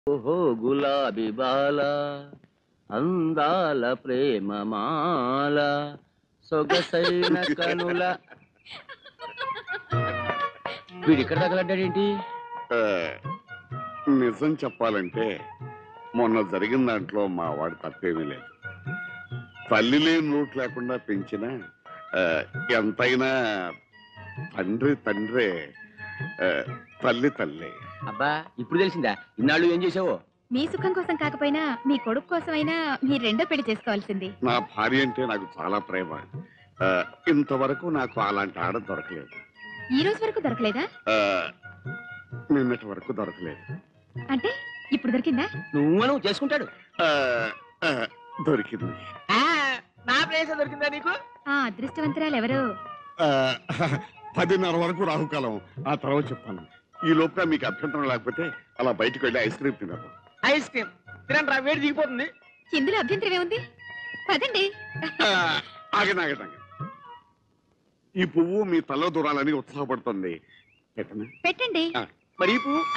ఓహో గులాబీ బాల అందాల ప్రేమ మాల సొగసైన కనుల వీడు ఇక్కడ తగలడ్డాడేంటి ఆ, నిజం చెప్పాలంటే మొన్న జరిగిన దాంట్లో మా వాడి తప్పేమీ లేదు తల్లి లేని లోటు లేకుండా పెంచిన ఆ, ఎంతైనా తండ్రి తండ్రే ఆ, తల్లి తల్లి అబ్బా ఇప్పుడు తెలిసిందా ఇన్నాళ్ళు ఏం చేసావో మీ సుఖం కోసం కాకపోయినా మీ కొడుకు కోసమైనా మీరు రెండో పెళ్లి చేసుకోవాల్సింది నా భార్య అంటే నాకు చాలా ప్రేమ ఆ, ఇంతవరకు నాకు అలాంటి ఆడ దొరకలేదు ఈ రోజు వరకు దొరకలేదా ఆ, నిన్నటి వరకు దొరకలేదు అంటే ఇప్పుడు దొరికిందా నువ్వు నువ్వు చేసుకుంటాడు ఆ, ఆ, దొరికింది నా ప్లేస్ దొరికిందా నీకు ఆ అదృష్టవంతురాలు ఎవరు ఆ, పదిన్నర వరకు రాహుకాలం ఆ తర్వాత చెప్తాను ఈ లోపుగా మీకు అభ్యంతరం లేకపోతే అలా బయటకు వెళ్ళి ఐస్ క్రీమ్ తినదు ఐస్ క్రీమ్ తినండి రా వేడి దిగిపోతుంది ఇందులో అభ్యంతరం ఏముంది పదండి ఆగండి ఆగండి ఆగండి. ఈ పువ్వు మీ తల దూరాలని ఉత్సాహపడుతుంది పెట్టనా పెట్టండి మరి ఈ పువ్వు?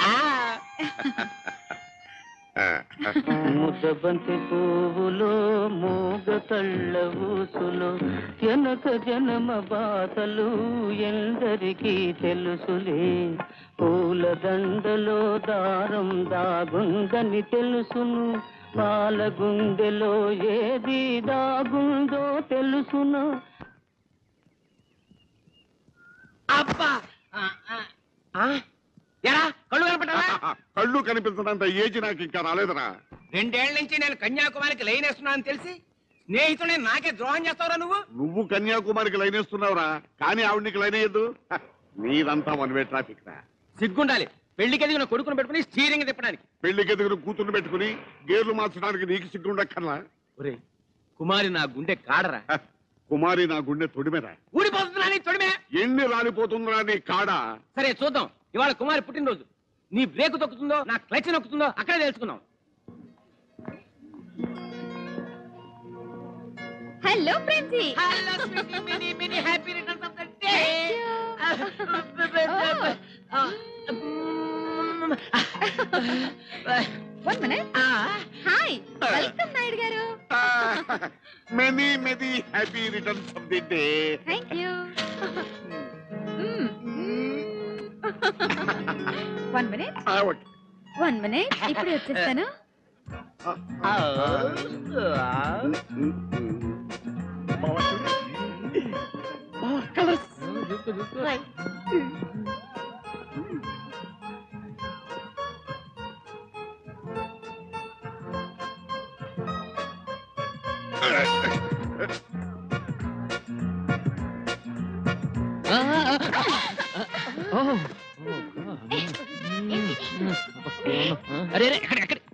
ఆ, ముద్దబంతి పువ్వులో మూగ కళ్ళ ఊసులో జనక జనమ బాధలు ఎందరికీ తెలుసులే పూల దండలో దారం దాగుందని తెలుసును పాల గుండెలో ఏది దాగుందో తెలుసును అబ్బా ఎరా కళ్ళు కనపడ్డా కళ్ళు కనిపించడంత ఏజ్ నాకు ఇంకా రాలేదురా రెండేళ్ల నుంచి నేను కన్యాకుమారికి లైన్ వేస్తున్నానని తెలిసి స్నేహితుడే నాకే ద్రోహం చేస్తావురా నువ్వు నువ్వు కన్యాకుమారికి లైన్ వేస్తున్నావురా కానీ ఆవిడ నీకు లైన్ వేయద్దు హ, నీదంతా వన్ వే ట్రాఫిక్ రా సిగ్గుండాలి పెళ్లికి ఎదిగిన కొడుకును పెట్టుకుని స్టీరింగ్ తిప్పడానికి పెళ్లికి ఎదుగురు కూతురు పెట్టుకుని గేర్లు మార్చడానికి నీకు సిగ్గుండక్కర్లా ఒరే కుమారి నా గుండె కాడరా హ, కుమారి నా గుండె తొడిమెరా ఊడిపోతున్నా నీ తొడిమే ఎన్ని రాలిపోతుందిరా నీ కాడ సరే చూద్దాం ఇవాళ కుమారి పుట్టినరోజు నీ బ్రేక్ తొక్కుతుందో నా క్లచ్ నొక్కుతుందో అక్కడే తెలుసుకుందాం hello Premji happy returns of the one minute hi welcome Naidu గారు many many happy returns of the day thank you one minute one minute ఇప్పుడు వచ్చేస్తాను అరే అరే, ఎక్కడ ఎక్కడ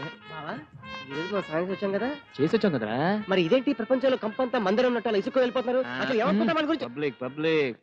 వచ్చాం కదా చేసి వచ్చాం కదరా మరి ఇదేంటి ప్రపంచంలో కంపంతా మందిరం ఉన్నట్టు అలా ఇసుకు వెళ్ళిపోతున్నారు అసలు ఏమనుకుంటా మన గురించి పబ్లిక్ పబ్లిక్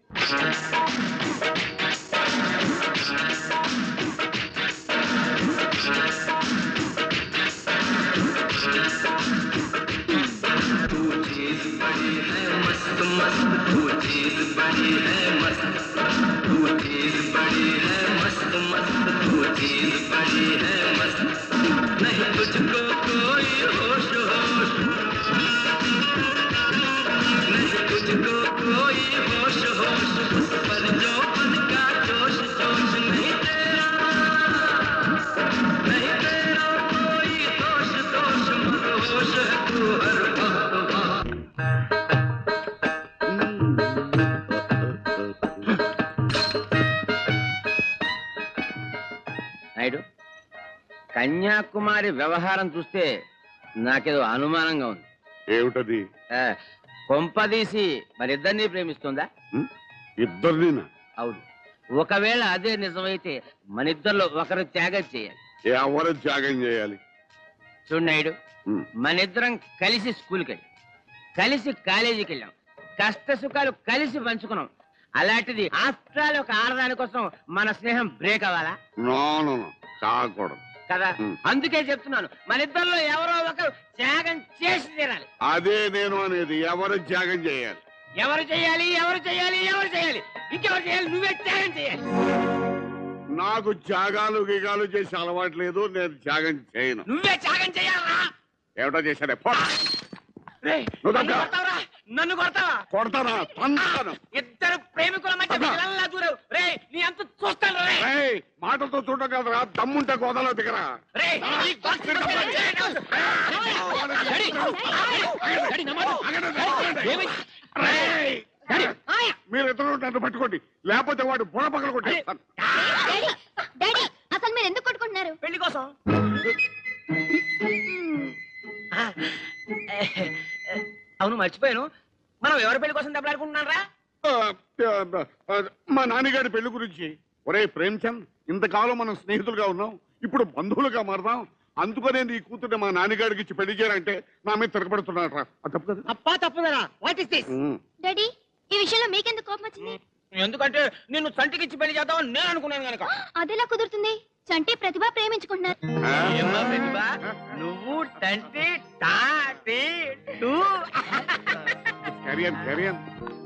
నాయుడు కన్యాకుమారి వ్యవహారం చూస్తే నాకేదో అనుమానంగా ఉంది ఏమిటది ఆ, కొంపదీసి మరిద్దరినీ ప్రేమిస్తుందా ఇద్దరినా అవును ఒకవేళ అదే నిజమైతే మన ఇద్దరిలో ఒకరు త్యాగం చేయాలి ఎవరు త్యాగం చేయాలి చూడు నాయుడు ఉమ్. మన ఇద్దరం కలిసి స్కూల్కి వెళ్ళాం కలిసి కాలేజీకి వెళ్ళాం కష్ట సుఖాలు కలిసి పంచుకున్నాం అలాంటిది ఆఫ్టర్ ఆల్ ఒక ఆడదాని కోసం మన స్నేహం బ్రేక్ అవ్వాలా నో నో నో కాకూడదు కదా ఉమ్. అందుకే చెప్తున్నాను మన ఇద్దరిలో ఎవరో ఒకరు త్యాగం చేసి తీరాలి అదే నేను అనేది ఎవరు త్యాగం చేయాలి ఎవరు చేయాలి ఎవరు చేయాలి ఎవరు చేయాలి ఇంకెవరు చేయాలి నువ్వే త్యాగం చేయాలి నాకు త్యాగాలు గిగాలు చేసే అలవాటు లేదు నేను త్యాగం చేయను నువ్వే త్యాగం చేయాలరా ఏమిటో చేశాడే పో. రేయ్, నువ్వు నన్ను దగ్గర. కొడతావురా? నన్ను కొడతావా కొడతానా తంతాను ఇద్దరు ప్రేమికుల మధ్య అబ్బా. పిల్లల్లా దూరావు రే నీ అంత చూస్తాను రే ఏయ్, మాటలతో చూడడం కదరా దమ్ముంటే గోదాలో దిగరా రే నీ గొంతు కొట్టేలా చేయను. రేయ్! మీరిద్దరూ నన్ను పట్టుకోండి లేకపోతే వాడు బుడ పగల కొట్టేస్తాను డాడీ డాడీ అసలు మీరు ఎందుకు కొట్టుకుంటున్నారు పెళ్లి కోసం ఆ, అవును మర్చిపోయాను మనం ఎవరి పెళ్లి కోసం దెబ్బలాడుకుంటున్నారా ఆ, ఆ, ఆ, మా నాన్నగారి పెళ్లి గురించి ఒరే ప్రేమ్చంద్ ఇంతకాలం మనం స్నేహితులుగా ఉన్నాం ఇప్పుడు బంధువులుగా మారదాం అందుకనే నీ కూతుర్ని మా నాన్నగారికి ఇచ్చి పెళ్లి చేయాలంటే నా మీద తిరగబడుతున్నాడు రా అది తప్పు కదా అప్పా తప్పుదరా what is this um. Daddy ఈ విషయంలో మీకెందుకు కోపం వచ్చింది ఎందుకంటే నిన్ను సంటికిచ్చి పెళ్లి చేద్దామని నేను అనుకున్నాను కనుక అదెలా కుదురుతుంది చంటి ప్రతిభ ప్రేమించుకుంటున్నారు ఆ? ఏమ్మా ప్రతిభ నువ్వు టంటి టాటి టూ క్యారియన్ క్యారియన్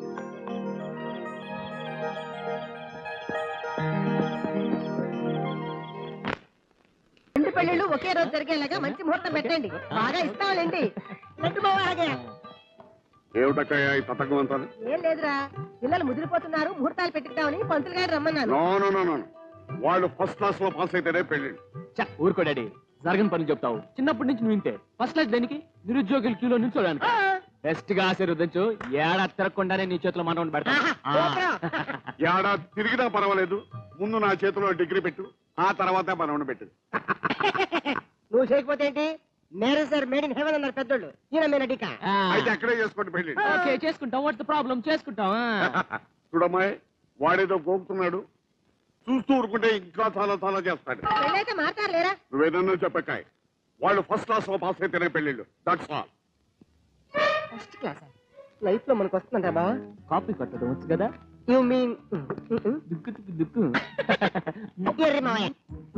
రెండు పెళ్ళిళ్ళు ఒకే రోజు జరిగేలాగా మంచి ముహూర్తం పెట్టండి బాగా ఇస్తావాలండి లడ్డు బావ ఆగే ఏమిటక్కయ్యా ఈ పథకం అంతా ఏం లేదురా పిల్లలు ముదిరిపోతున్నారు ముహూర్తాలు పెట్టుకుదామని పంతులు గారు రమ్మన్నాను నో నో నో నో వాళ్ళు ఫస్ట్ క్లాస్ లో పాస్ అయితేనే పెళ్లి చ, ఊరుకో డాడీ జరగని పని చెప్తావు చిన్నప్పటి నుంచి నువ్వు ఇంతే ఫస్ట్ క్లాస్ దేనికి నిరుద్యోగుల క్యూలో నిల్చోడానికి బెస్ట్ గా ఆశీర్వదించు ఏడా తిరగకుండానే నీ చేతిలో మనం పెడతా ఏడా తిరిగినా పర్వాలేదు ముందు నా చేతిలో డిగ్రీ పెట్టు ఆ తర్వాత మనవని పెట్టు నువ్వు చేయకపోతే ఏంటి మేరే సార్ మేడ్ ఇన్ హెవెన్ అన్నారు పెద్దోళ్ళు ఈయన మీద టీకా అయితే అక్కడే చేసుకోండి పెళ్లి ఓకే చేసుకుంటాం వాట్ ద ప్రాబ్లం చేసుకుంటాం చూడమ్మాయి వాడేదో గోపుతున్నాడు చూస్తూ ఊరుకుంటే ఇంకా చాలా చాలా చేస్తాడు పెళ్ళైతే మాట్లాడలేరా లేరా నువ్వేదన్నా చెప్పకాయ్ వాళ్ళు ఫస్ట్ క్లాస్ లో పాస్ అయితేనే పెళ్ళిళ్ళు that's all first class life లో మనకు వస్తుందంట బావా కాపీ కట్టడం వచ్చు కదా యు మీన్ దుక్కు దుక్కు దుక్కు ఎర్రి మావయ్య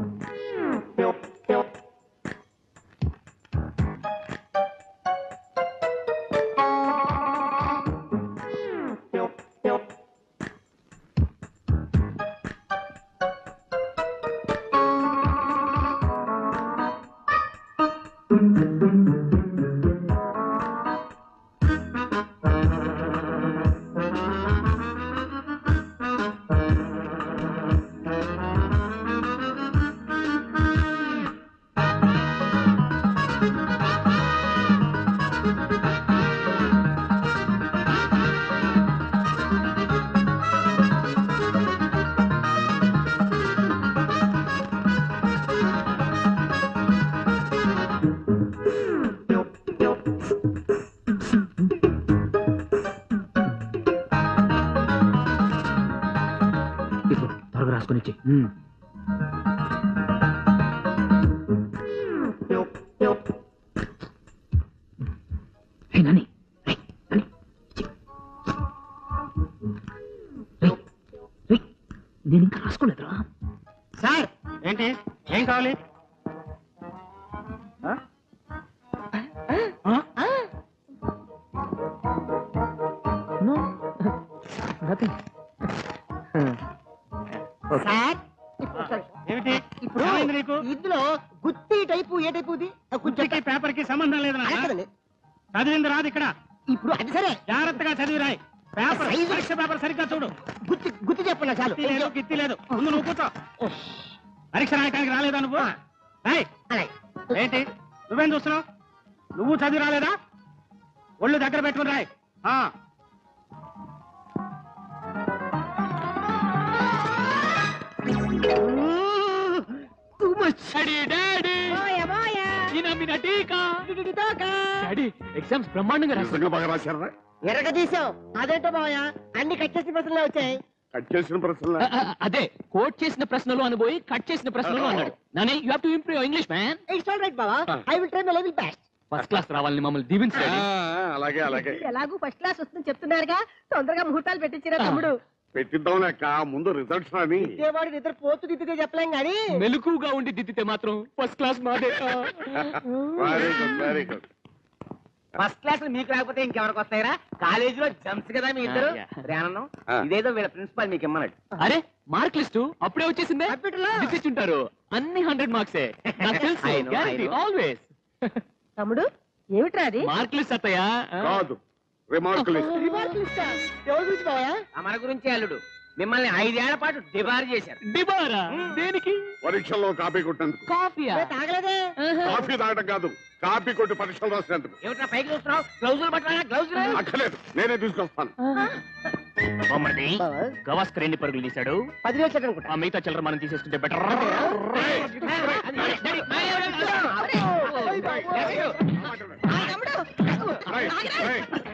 ఇదిగో, త్వరగా రాసుకొని ఇచ్చి నాని రేయ్, నాని, ఇచ్చి. రేయ్, రేయ్, నేను ఇంకా రాసుకోలేదురా సార్ ఏంటి ఏం కావాలి నో నథింగ్ సార్ ఇప్పుడు సార్, ఏమిటి ఇప్పుడు ఏమైంది నీకు? ఇందులో గుత్తి టైపు ఏ టైపు ఇది కుర్చీకి పేపర్ కి సంబంధం లేదు నాన్న. కదండి చదివింది రాదు ఇక్కడ ఇప్పుడు అది సరే జాగ్రత్తగా చదివి రాయి పేపర్ సైజు- పరీక్ష పేపర్ సరిగ్గా చూడు గుత్తి గుత్తి చెప్పండి చాలు గిత్తి లేదు గిత్తి లేదు ముందు నువ్వు కూర్చో పరీక్ష రాయడానికి రాలేదా నువ్వు రాయ్ అలాగే ఏంటి నువ్వేం చూస్తున్నావు నువ్వు చదివి రాలేదా ఒళ్ళు దగ్గర పెట్టుకుని రాయ్ ఆ. టూ మచ్ డాడీ ఎగ్జామ్స్ బ్రహ్మాండంగా రాశాను నిజంగా బాగా రాశారా ఎరగ తీసావు అదేంటో మావయ్య అన్ని కట్ చేసిన ప్రశ్నలే వచ్చాయి కట్ చేసిన ప్రశ్నలు ఆ, ఆ, అదే కోట్ చేసిన ప్రశ్నలు అనుబోయి కట్ చేసిన ప్రశ్నలు అన్నాడు నానే you have to improve English man it's all right బావా I will try my level best first class రావాలని మమ్మల్ని దీవించండి అలాగే అలాగే ఎలాగూ ఫస్ట్ క్లాస్ వస్తుంది చెప్తున్నారుగా తొందరగా ముహూర్తాలు పెట్టించిరా తమ్ముడు పెట్టిద్దాం లేక ముందు రిజల్ట్స్ రాని ఇదేవాడు నిద్ర పోతు దిద్దుగా చెప్పలేం గాని మెలకుగా ఉండి దిద్దితే మాత్రం ఫస్ట్ క్లాస్ మాదే very good very good first class మీకు రాకపోతే ఇంకెవరికి వస్తాయిరా కాలేజీలో జంప్స్ కదా మీ ఇద్దరు ఆ, yeah. రే ఆనందం ఆ. ఇదేదో వీళ్ళ ప్రిన్సిపాల్ మీకు ఇమ్మన్నాడు అరే మార్క్ లిస్ట్ అప్పుడే వచ్చేసిందే అప్పట్లో. ఉంటారు అన్ని హండ్రెడ్ మార్క్సే నాకు తెలుసు I know, I know. Always తమ్ముడు ఏమిట్రా అది మార్క్ లిస్ట్ అత్తయ్యా కాదు రిమార్క్ లిస్ట్ రివార్డ్ లిస్టా? ఎవరి గురించి బావయ్య? మన గురించి అల్లుడు మిమ్మల్ని ఐదేళ్ల పాటు డిబార్ చేశారు డిబారా దేనికి పరీక్షల్లో కాపీ కొట్టినందుకు కాఫీయా ఏ, తాగలేదే కాఫీ తాగడం కాదు కాపీ కొట్టి పరీక్షలు రాసినందుకు ఏమిట్రా పైకి చూస్తున్నావు గ్లౌజులు పట్టాలా గ్లౌజులు అక్కర్లేదు నేనే తీసుకొస్తాను బొమ్మడి బావా, గవాస్కర్ ఎన్ని పరుగులు తీశాడు పదివేలు చెట్టు అనుకుంటా ఆ మిగతా చిల్లర మనం తీసేసుకుంటే బెటర్ ఆ, తమ్ముడు రేయ్, రేయ్,